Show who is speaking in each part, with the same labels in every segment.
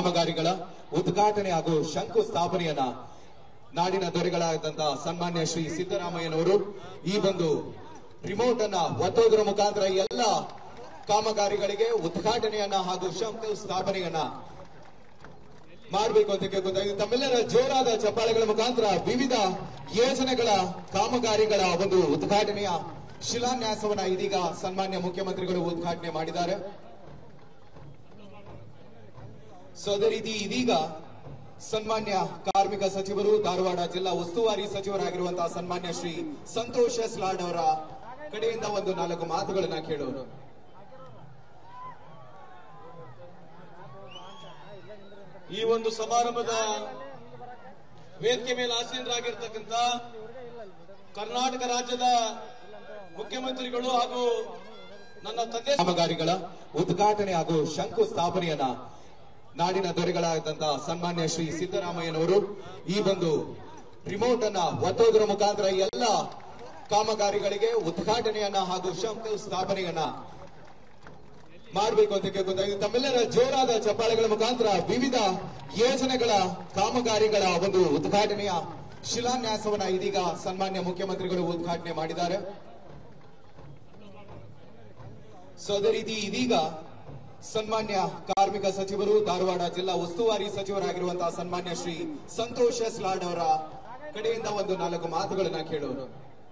Speaker 1: ಕಾಮಗಾರಿಗಳ ಉದ್ಘಾಟನೆ ಹಾಗೂ ಶಂಕು ಸ್ಥಾಪನೆಯನ್ನ ನಾಡಿನ ದೊರೆಗಳಾದಂತಹ ಸನ್ಮಾನ್ಯ ಶ್ರೀ ಸಿದ್ದರಾಮಯ್ಯನವರು ಈ ಒಂದು ರಿಮೋಟ್ ಅನ್ನ ಒತ್ತೋದ್ರ ಮುಖಾಂತರ ಎಲ್ಲ ಕಾಮಗಾರಿಗಳಿಗೆ ಉದ್ಘಾಟನೆಯನ್ನ ಹಾಗೂ ಶಂಕು ಸ್ಥಾಪನೆಯನ್ನ ಮಾಡಬೇಕು ಅಂತ ಕೇಳ್ಕೊತಾ ತಮ್ಮೆಲ್ಲರ ಜೋರಾದ ಚಪ್ಪಾಳೆಗಳ ಮುಖಾಂತರ ವಿವಿಧ ಯೋಜನೆಗಳ ಕಾಮಗಾರಿಗಳ ಒಂದು ಉದ್ಘಾಟನೆಯ ಶಿಲಾನ್ಯಾಸವನ್ನ ಇದೀಗ ಸನ್ಮಾನ್ಯ ಮುಖ್ಯಮಂತ್ರಿಗಳು ಉದ್ಘಾಟನೆ ಮಾಡಿದ್ದಾರೆ ಸೊ ಅದೇ ರೀತಿ ಇದೀಗ ಸನ್ಮಾನ್ಯ ಕಾರ್ಮಿಕ ಸಚಿವರು ಧಾರವಾಡ ಜಿಲ್ಲಾ ಉಸ್ತುವಾರಿ ಸಚಿವರಾಗಿರುವಂತಹ ಸನ್ಮಾನ್ಯ ಶ್ರೀ ಸಂತೋಷ್ ಎಸ್ ಲಾಡ್ ಅವರ ಕಡೆಯಿಂದ ಒಂದು ನಾಲ್ಕು ಮಾತುಗಳನ್ನ ಕೇಳೋರು
Speaker 2: ಈ ಒಂದು ಸಮಾರಂಭದ ವೇದಿಕೆ ಮೇಲೆ ಆಸೀನರಾಗಿರ್ತಕ್ಕಂಥ ಕರ್ನಾಟಕ ರಾಜ್ಯದ ಮುಖ್ಯಮಂತ್ರಿಗಳು ಹಾಗೂ ನನ್ನ ತಂದೆ
Speaker 1: ಕಾಮಗಾರಿಗಳ ಉದ್ಘಾಟನೆ ಹಾಗೂ ಶಂಕು ಸ್ಥಾಪನೆಯನ್ನ ನಾಡಿನ ದೊರೆಗಳಾದಂತಹ ಸನ್ಮಾನ್ಯ ಶ್ರೀ ಸಿದ್ದರಾಮಯ್ಯನವರು ಈ ಒಂದು ರಿಮೋಟ್ ಅನ್ನ ಒತ್ತೋದ್ರ ಮುಖಾಂತರ ಎಲ್ಲ ಕಾಮಗಾರಿಗಳಿಗೆ ಉದ್ಘಾಟನೆಯನ್ನ ಹಾಗೂ ಶಂಕು ಸ್ಥಾಪನೆಯನ್ನ ಮಾಡಬೇಕು ಅಂತ ಕೇಳ್ಕೊತಾ ತಮ್ಮೆಲ್ಲರ ಜೋರಾದ ಚಪ್ಪಾಳೆಗಳ ಮುಖಾಂತರ ವಿವಿಧ ಯೋಜನೆಗಳ ಕಾಮಗಾರಿಗಳ ಒಂದು ಉದ್ಘಾಟನೆಯ ಶಿಲಾನ್ಯಾಸವನ್ನ ಇದೀಗ ಸನ್ಮಾನ್ಯ ಮುಖ್ಯಮಂತ್ರಿಗಳು ಉದ್ಘಾಟನೆ ಮಾಡಿದ್ದಾರೆ ಸೊ ಅದೇ ರೀತಿ ಇದೀಗ ಸನ್ಮಾನ್ಯ ಕಾರ್ಮಿಕ ಸಚಿವರು ಧಾರವಾಡ ಜಿಲ್ಲಾ ಉಸ್ತುವಾರಿ ಸಚಿವರಾಗಿರುವಂತಹ ಸನ್ಮಾನ್ಯ ಶ್ರೀ ಸಂತೋಷ್ ಎಸ್ ಲಾಡ್ ಅವರ ಕಡೆಯಿಂದ ಒಂದು ನಾಲ್ಕು ಮಾತುಗಳನ್ನ ಕೇಳೋರು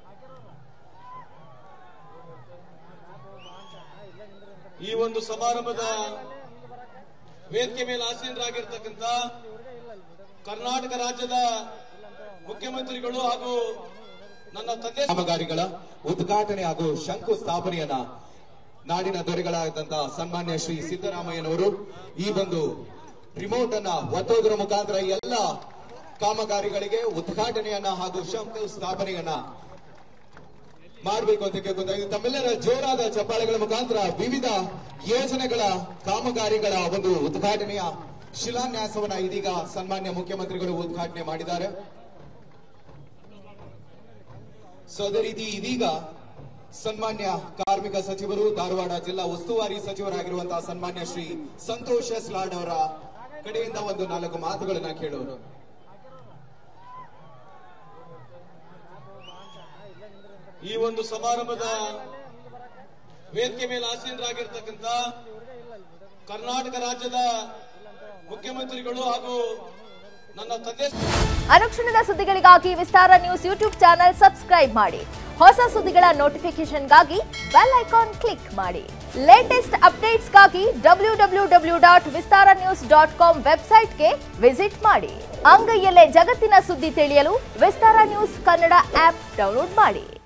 Speaker 2: ಈ ಒಂದು ಸಮಾರಂಭದ ವೇದಿಕೆ ಮೇಲೆ ಆಸೀನರಾಗಿರ್ತಕ್ಕಂಥ ಕರ್ನಾಟಕ ರಾಜ್ಯದ ಮುಖ್ಯಮಂತ್ರಿಗಳು ಹಾಗೂ ನನ್ನ ತಂದೆ
Speaker 1: ಕಾಮಗಾರಿಗಳ ಉದ್ಘಾಟನೆ ಹಾಗೂ ಶಂಕು ಸ್ಥಾಪನೆಯನ್ನ ನಾಡಿನ ದೊರೆಗಳಾದಂತಹ ಸನ್ಮಾನ್ಯ ಶ್ರೀ ಸಿದ್ದರಾಮಯ್ಯನವರು ಈ ಒಂದು ರಿಮೋಟ್ ಅನ್ನ ಒತ್ತೋದ್ರ ಮುಖಾಂತರ ಎಲ್ಲ ಕಾಮಗಾರಿಗಳಿಗೆ ಉದ್ಘಾಟನೆಯನ್ನ ಹಾಗೂ ಶಂಕು ಸ್ಥಾಪನೆಯನ್ನ ಮಾಡಬೇಕು ಅಂತ ಕೇಳ್ಕೊತಾ ತಮ್ಮೆಲ್ಲರ ಜೋರಾದ ಚಪ್ಪಾಳೆಗಳ ಮುಖಾಂತರ ವಿವಿಧ ಯೋಜನೆಗಳ ಕಾಮಗಾರಿಗಳ ಒಂದು ಉದ್ಘಾಟನೆಯ ಶಿಲಾನ್ಯಾಸವನ್ನ ಇದೀಗ ಸನ್ಮಾನ್ಯ ಮುಖ್ಯಮಂತ್ರಿಗಳು ಉದ್ಘಾಟನೆ ಮಾಡಿದ್ದಾರೆ ಸೊ ಅದೇ ರೀತಿ ಇದೀಗ ಸನ್ಮಾನ್ಯ ಕಾರ್ಮಿಕ ಸಚಿವರು ಧಾರವಾಡ ಜಿಲ್ಲಾ ಉಸ್ತುವಾರಿ ಸಚಿವರಾಗಿರುವಂತಹ ಸನ್ಮಾನ್ಯ ಶ್ರೀ ಸಂತೋಷ್ ಎಸ್ ಲಾಡ್ ಅವರ ಕಡೆಯಿಂದ ಒಂದು ನಾಲ್ಕು ಮಾತುಗಳನ್ನ ಕೇಳೋರು
Speaker 2: ಈ ಒಂದು ಸಮಾರಂಭದ ವೇದಿಕೆ ಮೇಲೆ ಆಸೀನರಾಗಿರ್ತಕ್ಕಂಥ ಕರ್ನಾಟಕ ರಾಜ್ಯದ ಮುಖ್ಯಮಂತ್ರಿಗಳು ಹಾಗೂ ನನ್ನ ತಂದೆ
Speaker 3: ಅನುಕ್ಷಣದ ಸುದ್ದಿಗಳಿಗಾಗಿ Vistara news YouTube channel subscribe ಮಾಡಿ ಹೊಸ ಸುದ್ದಿಗಳ ನೋಟಿಫಿಕೇಶನ್ಗಾಗಿ ಬೆಲ್ ಐಕಾನ್ ಕ್ಲಿಕ್ ಮಾಡಿ ಲೇಟೆಸ್ಟ್ ಅಪ್ಡೇಟ್ಸ್ಗಾಗಿ W W W dot Vistara news dot com ವೆಬ್ಸೈಟ್ಗೆ ವಿಸಿಟ್ ಮಾಡಿ ಅಂಗೈಯಲ್ಲೇ ಜಗತ್ತಿನ ಸುದ್ದಿ ತಿಳಿಯಲು Vistara news Kannada app download ಮಾಡಿ